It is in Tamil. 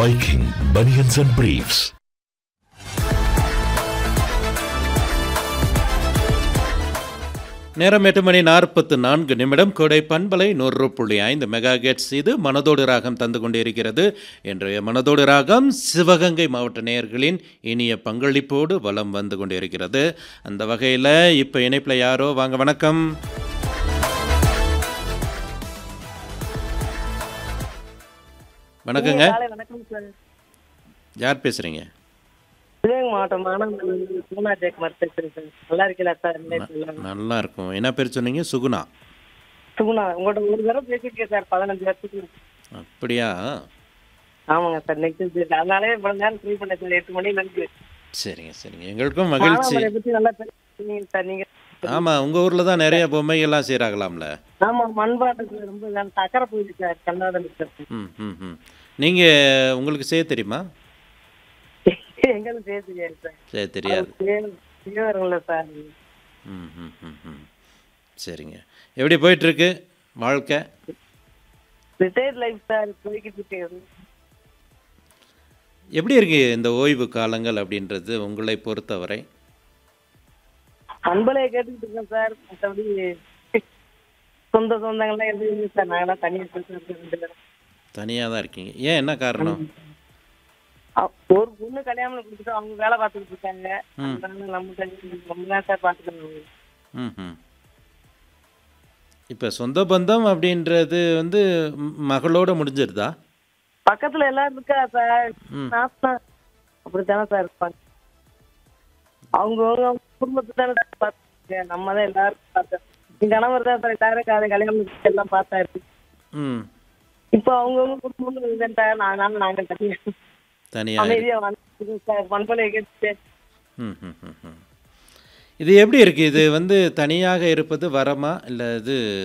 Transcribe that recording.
Viking Bunions and Briefs. நேரம் எட்டு மணி நாற்பத்து நான்கு நிமிடம் கொடை பண்பலை நூறு புள்ளி ஐந்து மெகா கெட்ஸ் இது மனதோடு ராகம் தந்து கொண்டிருக்கிறது இன்றைய மனதோடு ராகம் சிவகங்கை மாவட்ட நேயர்களின் இனிய பங்களிப்போடு வலம் வந்து கொண்டிருக்கிறது அந்த வகையில் இப்போ இணைப்பில் யாரோ வாங்க வணக்கம் வணக்கங்க காலை வணக்கம் சார் யார் பேசுகிறீங்க சிவகங்கை மாவட்டம் மானாமதுரை சோனா ஜெயக்குமார் பேசுறேன் சார் நல்லா இருக்கீங்களா சார் நிலையத்தில் நல்லா இருக்கும் என்ன பேர் சொன்னீங்க சுகுணா சுகுணா உங்கள்கிட்ட ஒரு தடவை பேசியிருக்கேன் சார் பதினஞ்சு வருஷத்துக்கு அப்படியா ஆமாங்க சார் நெக்ஸ்ட் சார் அதனாலே இவ்வளவு நேரம் ஃப்ரீ பண்ணேன் சார் எட்டு மணி இருந்து சரிங்க சரிங்க எங்களுக்கும் மகிழ்ச்சி மானாமதுரை பத்தி நல்லா பேசுறீங்க சார் நீங்க ஆமாம் உங்கள் ஊரில் தான் நிறைய பொம்மைகள்லாம் செய்கிறாங்களாம்ல ஆமா மண்பாட்டத்துல ரொம்ப நான் சக்கரை போயிடுச்சு சார் கண்ணாடம் சார் ம் ம் ம் நீங்கள் உங்களுக்கு செய்ய தெரியுமா எங்களும் சேர்த்து சார் செய்ய தெரியாது செய்வாருங்கள சார் ம் ம் ம் ம் சரிங்க எப்படி போயிட்டுருக்கு வாழ்க்கை ரிட்டையர்ட் லைஃப் சார் போய்கிட்டு இருக்கு எப்படி இருக்கு இந்த ஓய்வு காலங்கள் அப்படின்றது உங்களை பொறுத்தவரை அன்பலையை கேட்டுக்கிட்டு இருக்கேன் சார் மற்றபடி சொந்த சொந்தங்கள்லாம் எதுவும் இல்லை சார் நாங்களாம் தனியாக பேசுகிறோம் ரெண்டு பேரும் தனியாக தான் இருக்கீங்க ஏன் என்ன காரணம் அ- ஒரு பொண்ணு கல்யாணம் கொடுத்துட்டு அவங்க வேலை பார்த்துக்கிட்டு இருக்காங்க அதனால நம்ம தனி- நம்ம தான் சார் பார்த்துக்கணும் ம் ம் இப்போ சொந்த பந்தம் அப்படின்றது வந்து ம், மகளோட முடிஞ்சிருதா பக்கத்துல எல்லாரும் இருக்கா சார் ம். நான் தான் அப்படித்தானே சார் இருப்பாங்க அவங்க அவங்க குடும்பத்தை தானே சார் பார்த்துருக்கேன் நம்ம தான் எல்லாரும் பார்த்தோம் என் கணவர் தான் சார் எல்லாரும் காலை கல்யாணம் முடிச்சு எல்லாம் பார்த்தாரு ம் இப்போ அவங்கவுங்க குடும்பம் இதுன்ட்டாங்க அதனால நாங்கள் தனியாக தனியாக அமைதியா வந்து சார் பண்பலையை கேட்டு ம் ம் ம் ம். இது எப்படி இருக்குது இது வந்து தனியாக இருப்பது வரமா இல்லை இது